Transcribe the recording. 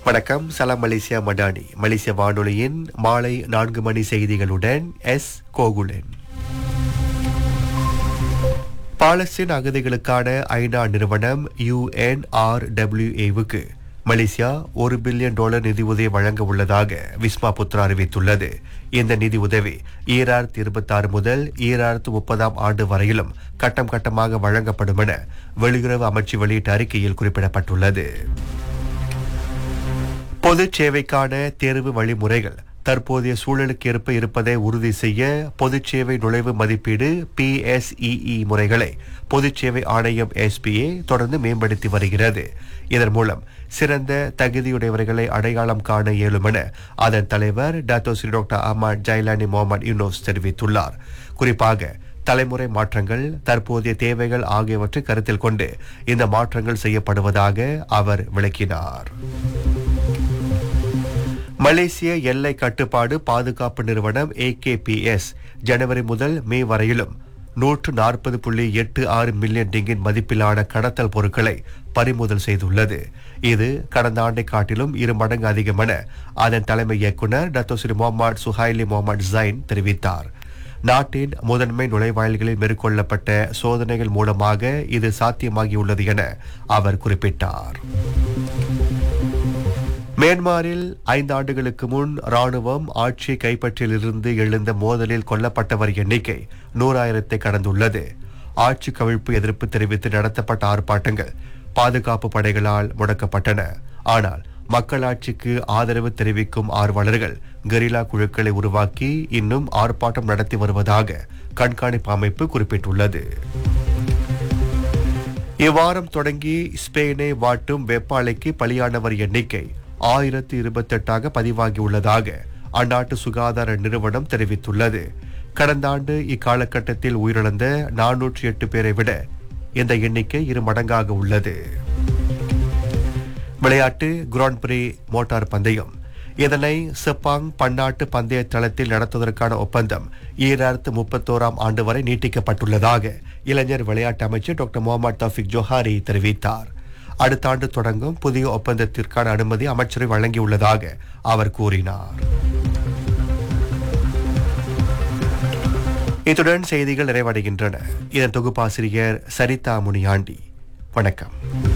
வணக்கம் சலாம் மலேசியா மடானி மலேசிய வானொலியின் மாலை நான்கு மணி செய்திகளுடன் எஸ் கோகுலன் பாலஸ்தீன் அகதிகளுக்கான ஐநா நிறுவனம் யுஎன்ஆர்டபிள்யூஏவுக்கு மலேசியா ஒரு பில்லியன் டாலர் நிதி உதவி வழங்க உள்ளதாக விஸ்மா புத்ரா அறிவித்துள்ளது இந்த நிதி உதவி ஈராயிரத்தி இருபத்தாறு முதல் ஈராயிரத்து முப்பதாம் ஆண்டு வரையிலும் கட்டம் கட்டமாக வழங்கப்படும் என வெளியுறவு அமைச்சு வெளியிட்ட அறிக்கையில் குறிப்பிடப்பட்டுள்ளது பொது சேவைக்கான தேர்வு வழிமுறைகள் தற்போதைய சூழலுக்கு ஏற்ப இருப்பதை உறுதி செய்ய பொதுச் சேவை நுழைவு மதிப்பீடு பிஎஸ்இஇ முறைகளை பொதுச் சேவை ஆணையம் எஸ்பிஏ தொடர்ந்து மேம்படுத்தி வருகிறது இதன் மூலம் சிறந்த தகுதியுடையவர்களை அடையாளம் காண இயலும் என அதன் தலைவர் doctor Sri doctor Ahmad Jailani Muhammad Yunos தெரிவித்துள்ளார் குறிப்பாக தலைமுறை மாற்றங்கள் தற்போதைய தேவைகள் ஆகியவற்றை கருத்தில் கொண்டு இந்த மாற்றங்கள் செய்யப்படுவதாக அவர் விளக்கினார் மலேசிய எல்லை கட்டுப்பாடு பாதுகாப்பு நிறுவனம் ஏகேபிஎஸ் ஜனவரி முதல் மே வரையிலும் நூற்று நாற்பது புள்ளி எட்டு ஆறு மில்லியன் டிங்கின் மதிப்பிலான கடத்தல் பொருட்களை பறிமுதல் செய்துள்ளது இது கடந்த ஆண்டை காட்டிலும் இரு மடங்கு அதிகம் என அதன் தலைமை இயக்குநர் Dato Sri Mohamed Suhaili Mohamed Zain தெரிவித்தார் நாட்டின் முதன்மை நுழைவாயில்களில் மேற்கொள்ளப்பட்ட சோதனைகள் மூலமாக இது சாத்தியமாகியுள்ளது என அவர் குறிப்பிட்டார் மியான்மரில் ஐந்து ஆண்டுகளுக்கு முன் ராணுவம் ஆட்சி கைப்பற்றியிலிருந்து எழுந்த மோதலில் கொல்லப்பட்டவர் எண்ணிக்கை நூறாயிரத்தை கடந்துள்ளது ஆட்சி கவிழ்ப்பு எதிர்ப்பு தெரிவித்து நடத்தப்பட்ட ஆர்ப்பாட்டங்கள் பாதுகாப்பு படைகளால் முடக்கப்பட்டன ஆனால் மக்களாட்சிக்கு ஆதரவு தெரிவிக்கும் ஆர்வலர்கள் கெரிலா குழுக்களை உருவாக்கி இன்னும் ஆர்ப்பாட்டம் நடத்தி வருவதாக கண்காணிப்பு அமைப்பு குறிப்பிட்டுள்ளது இவ்வாரம் தொடங்கி ஸ்பெயினை வாட்டும் வெப்ப அலைக்கு பலியானவர் எண்ணிக்கை ஆயிரத்தி இருபத்தெட்டாக பதிவாகியுள்ளதாக அந்நாட்டு சுகாதார நிறுவனம் தெரிவித்துள்ளது கடந்த ஆண்டு இக்காலகட்டத்தில் உயிரிழந்த நானூற்றி எட்டு பேரை விட இந்த எண்ணிக்கை இரு மடங்காக உள்ளது விளையாட்டு கிராண்ட் பிரி மோட்டார் பந்தயம் இதனை செப்பாங் பன்னாட்டு பந்தய தளத்தில் நடத்துவதற்கான ஒப்பந்தம் ஈராயிரத்து முப்பத்தோராம் ஆண்டு வரை நீட்டிக்கப்பட்டுள்ளதாக இளைஞர் விளையாட்டு அமைச்சர் டாக்டர் முகமது தஃபிக் ஜோஹாரி தெரிவித்தார் அடுத்த ஆண்டு தொடங்கும் புதிய ஒப்பந்தத்திற்கான அனுமதி அமைச்சரை வழங்கியுள்ளதாக அவர் கூறினார் இத்துடன் செய்திகள் நிறைவடைகின்றன இதன் தொகுப்பாசிரியர் சரிதா முனியாண்டி வணக்கம்